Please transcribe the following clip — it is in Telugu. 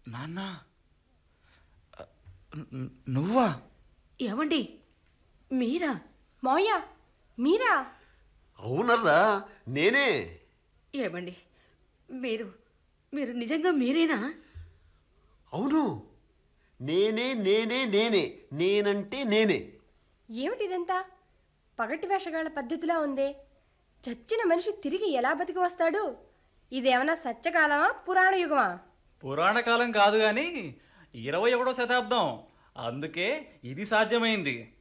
నాన్న ఆ, ను- నువ్వా ఏమండి మీరా మావయ్య మీరా అవునర్రా నేనే ఏమండి మీరు మీరు నిజంగా మీరేనా అవును నేనే నేనే నేనే నేనంటే నేనే ఏమిటి ఇదంతా పగటి వేషగాళ్ల పద్ధతిలా ఉందే చచ్చిన మనిషి తిరిగి ఎలా బతికి వస్తాడు ఇదేమన్నా సత్యకాలమా పురాణ యుగమా పురాణ కాలం కాదు కానీ ఇరవై ఒకటో శతాబ్దం అందుకే ఇది సాధ్యమైంది